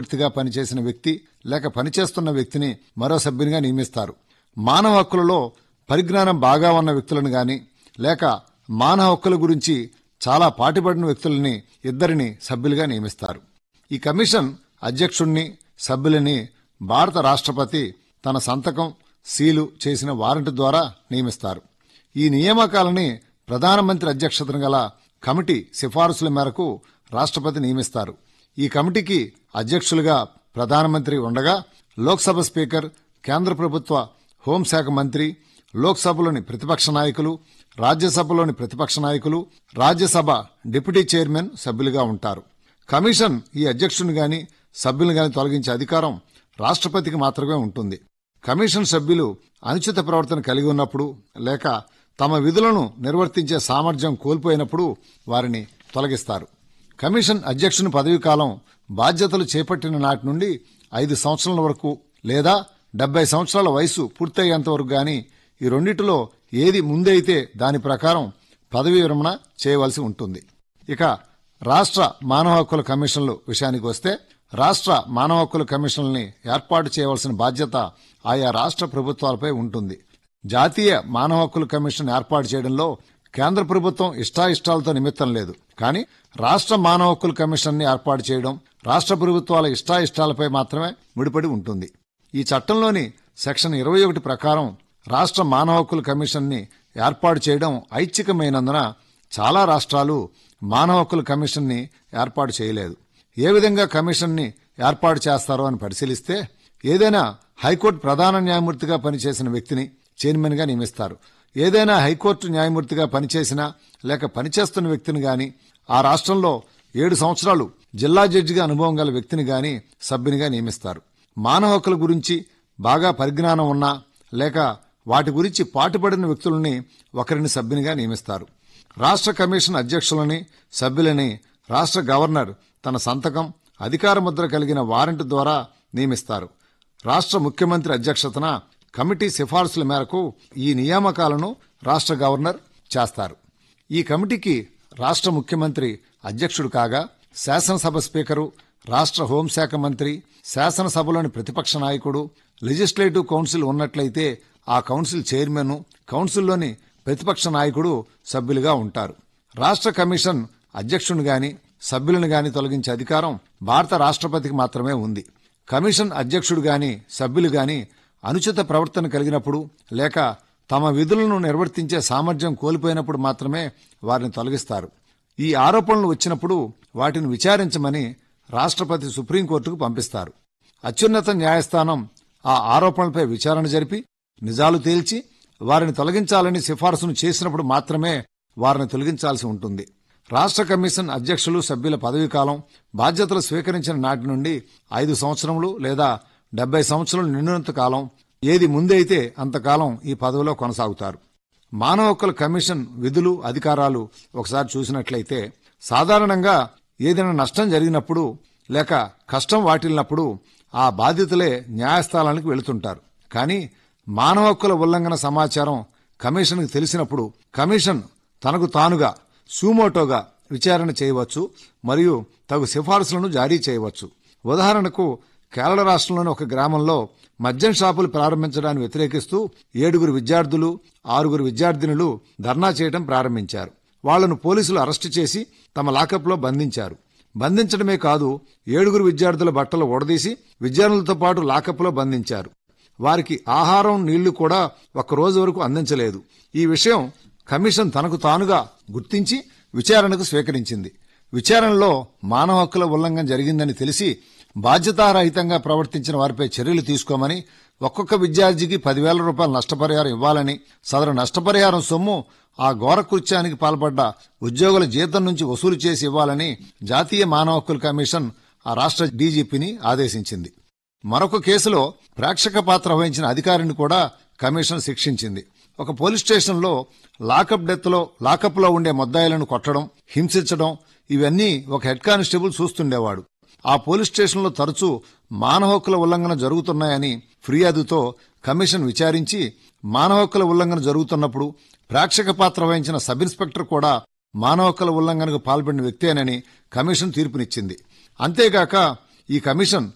న్యాయమూర్తిగా పనిచేసిన వ్యక్తి లేక పనిచేస్తున్న వ్యక్తిని మరో సభ్యునిగా నియమిస్తారు మానవ హక్కులలో పరిజ్ఞానం బాగా ఉన్న వ్యక్తులను గాని లేక మానవ హక్కుల గురించి చాలా పాటుపడిన వ్యక్తులని ఇద్దరిని సభ్యులుగా నియమిస్తారు ఈ కమిషన్ అధ్యక్షుణ్ణి సభ్యులని భారత రాష్ట్రపతి తన సంతకం సీలు చేసిన వారెంట్ ద్వారా నియమిస్తారు ఈ నియామకాలని ప్రధానమంత్రి అధ్యక్షతన గల కమిటీ సిఫారసుల మేరకు రాష్ట్రపతి నియమిస్తారు ఈ కమిటీకి అధ్యక్షులుగా ప్రధానమంత్రి ఉండగా లోక్సభ స్పీకర్ కేంద్ర ప్రభుత్వ హోంశాఖ మంత్రి లోక్సభలోని ప్రతిపక్ష నాయకులు రాజ్యసభలోని ప్రతిపక్ష నాయకులు రాజ్యసభ డిప్యూటీ చైర్మన్ సభ్యులుగా ఉంటారు కమిషన్ ఈ అధ్యక్షుని గాని సభ్యులను గాని తొలగించే అధికారం రాష్ట్రపతికి మాత్రమే ఉంటుంది కమిషన్ సభ్యులు అనుచిత ప్రవర్తన కలిగి ఉన్నప్పుడు లేక తమ విధులను నిర్వర్తించే సామర్థ్యం కోల్పోయినప్పుడు వారిని తొలగిస్తారు కమిషన్ అధ్యక్షుని పదవీ కాలం బాధ్యతలు చేపట్టిన నాటి నుండి ఐదు సంవత్సరాల వరకు లేదా డెబ్బై సంవత్సరాల వయసు పూర్తయ్యేంత వరకు గాని ఈ రెండిటిలో ఏది ముందైతే దాని ప్రకారం పదవీ విరమణ చేయవలసి ఉంటుంది ఇక రాష్ట్ర మానవ హక్కుల కమిషన్లు విషయానికి వస్తే రాష్ట్ర మానవ హక్కుల కమిషన్లని ఏర్పాటు చేయవలసిన బాధ్యత ఆయా రాష్ట్ర ప్రభుత్వాలపై ఉంటుంది జాతీయ మానవ హక్కుల కమిషన్ ఏర్పాటు చేయడంలో కేంద్ర ప్రభుత్వం ఇష్టాయిష్టాలతో నిమిత్తం లేదు కానీ రాష్ట్ర మానవ హక్కుల కమిషన్ ని ఏర్పాటు చేయడం రాష్ట్ర ప్రభుత్వాల ఇష్టాయిష్టాలపై మాత్రమే ముడిపడి ఉంటుంది ఈ చట్టంలోని సెక్షన్ ఇరవై ఒకటి ప్రకారం రాష్ట్ర మానవ హక్కుల కమిషన్ ని ఏర్పాటు చేయడం ఐచ్ఛికమైనందున చాలా రాష్ట్రాలు మానవ హక్కుల కమిషన్ ని ఏర్పాటు చేయలేదు ఏ విధంగా కమిషన్ ని ఏర్పాటు చేస్తారో అని పరిశీలిస్తే ఏదైనా హైకోర్టు ప్రధాన న్యాయమూర్తిగా పనిచేసిన వ్యక్తిని చైర్మన్ గా నియమిస్తారు ఏదైనా హైకోర్టు న్యాయమూర్తిగా పనిచేసిన లేక పనిచేస్తున్న వ్యక్తిని గాని ఆ రాష్ట్రంలో ఏడు సంవత్సరాలు జిల్లా జడ్జిగా అనుభవం గల వ్యక్తిని గాని సభ్యునిగా నియమిస్తారు మానవ హక్కుల గురించి బాగా పరిజ్ఞానం ఉన్నా లేక వాటి గురించి పాటుపడిన వ్యక్తులని ఒకరిని సభ్యునిగా నియమిస్తారు రాష్ట్ర కమిషన్ అధ్యక్షులని సభ్యులని రాష్ట్ర గవర్నర్ తన సంతకం అధికార ముద్ర కలిగిన వారెంట్ ద్వారా నియమిస్తారు రాష్ట్ర ముఖ్యమంత్రి అధ్యక్షతన కమిటీ సిఫార్సుల మేరకు ఈ నియామకాలను రాష్ట్ర గవర్నర్ చేస్తారు ఈ కమిటీకి రాష్ట్ర ముఖ్యమంత్రి అధ్యక్షుడు కాగా శాసనసభ స్పీకరు రాష్ట్ర హోంశాఖ మంత్రి శాసనసభలోని ప్రతిపక్ష నాయకుడు లెజిస్లేటివ్ కౌన్సిల్ ఉన్నట్లయితే ఆ కౌన్సిల్ చైర్మన్ కౌన్సిల్లోని ప్రతిపక్ష నాయకుడు సభ్యులుగా ఉంటారు రాష్ట్ర కమిషన్ అధ్యక్షుని గాని సభ్యులను గాని తొలగించే అధికారం భారత రాష్ట్రపతికి మాత్రమే ఉంది కమిషన్ అధ్యక్షుడు గాని సభ్యులు గాని అనుచిత ప్రవర్తన కలిగినప్పుడు లేక తమ విధులను నిర్వర్తించే సామర్థ్యం కోల్పోయినప్పుడు మాత్రమే వారిని తొలగిస్తారు ఈ ఆరోపణలు వచ్చినప్పుడు వాటిని విచారించమని రాష్ట్రపతి సుప్రీంకోర్టుకు పంపిస్తారు అత్యున్నత న్యాయస్థానం ఆ ఆరోపణలపై విచారణ జరిపి నిజాలు తేల్చి వారిని తొలగించాలని సిఫారసును చేసినప్పుడు మాత్రమే వారిని తొలగించాల్సి ఉంటుంది రాష్ట్ర కమిషన్ అధ్యక్షులు సభ్యుల పదవీకాలం బాధ్యతలు స్వీకరించిన నాటి నుండి ఐదు సంవత్సరములు లేదా డెబ్బై సంవత్సరాలు నిండినంత కాలం ఏది ముందైతే అంతకాలం ఈ పదవిలో కొనసాగుతారు మానవ హక్కుల కమిషన్ విధులు అధికారాలు ఒకసారి చూసినట్లయితే సాధారణంగా ఏదైనా నష్టం జరిగినప్పుడు లేక కష్టం వాటిల్లినప్పుడు ఆ బాధితులే న్యాయస్థానానికి వెళుతుంటారు కానీ మానవ హక్కుల ఉల్లంఘన సమాచారం కమిషన్కు తెలిసినప్పుడు కమిషన్ తనకు తానుగా సూమోటోగా విచారణ చేయవచ్చు మరియు తగు సిఫారసులను జారీ చేయవచ్చు ఉదాహరణకు కేరళ రాష్ట్రంలోని ఒక గ్రామంలో మద్యం షాపులు ప్రారంభించడాన్ని వ్యతిరేకిస్తూ ఏడుగురు విద్యార్థులు ఆరుగురు విద్యార్థినులు ధర్నా చేయడం ప్రారంభించారు వాళ్లను పోలీసులు అరెస్టు చేసి తమ లాకప్లో బంధించారు బంధించడమే కాదు ఏడుగురు విద్యార్థుల బట్టలు ఓడదీసి విద్యార్థులతో పాటు లాకప్లో బంధించారు వారికి ఆహారం నీళ్లు కూడా ఒక్క రోజు వరకు అందించలేదు ఈ విషయం కమిషన్ తనకు తానుగా గుర్తించి విచారణకు స్వీకరించింది విచారణలో మానవ హక్కుల ఉల్లంఘన జరిగిందని తెలిసి బాధ్యతారహితంగా ప్రవర్తించిన వారిపై చర్యలు తీసుకోమని ఒక్కొక్క విద్యార్థికి పదివేల రూపాయల నష్టపరిహారం ఇవ్వాలని సదరు నష్టపరిహారం సొమ్ము ఆ ఘోర కృత్యానికి పాల్పడ్డ ఉద్యోగుల జీతం నుంచి వసూలు చేసి ఇవ్వాలని జాతీయ మానవ హక్కుల కమిషన్ ఆ రాష్ట్ర డీజీపీని ఆదేశించింది మరొక కేసులో ప్రేక్షక పాత్ర వహించిన అధికారిని కూడా కమిషన్ శిక్షించింది ఒక పోలీస్ స్టేషన్లో లాకప్ డెత్లో లాకప్లో ఉండే ముద్దాయిలను కొట్టడం హింసించడం ఇవన్నీ ఒక హెడ్ కానిస్టేబుల్ చూస్తుండేవాడు ఆ పోలీస్ స్టేషన్లో తరచూ మానవ హక్కుల ఉల్లంఘన జరుగుతున్నాయని ఫిర్యాదుతో కమిషన్ విచారించి మానవ హక్కుల ఉల్లంఘన జరుగుతున్నప్పుడు ప్రేక్షక పాత్ర వహించిన సబ్ ఇన్స్పెక్టర్ కూడా మానవ హక్కుల ఉల్లంఘనకు పాల్పడిన వ్యక్తేనని కమిషన్ తీర్పునిచ్చింది అంతేగాక ఈ కమిషన్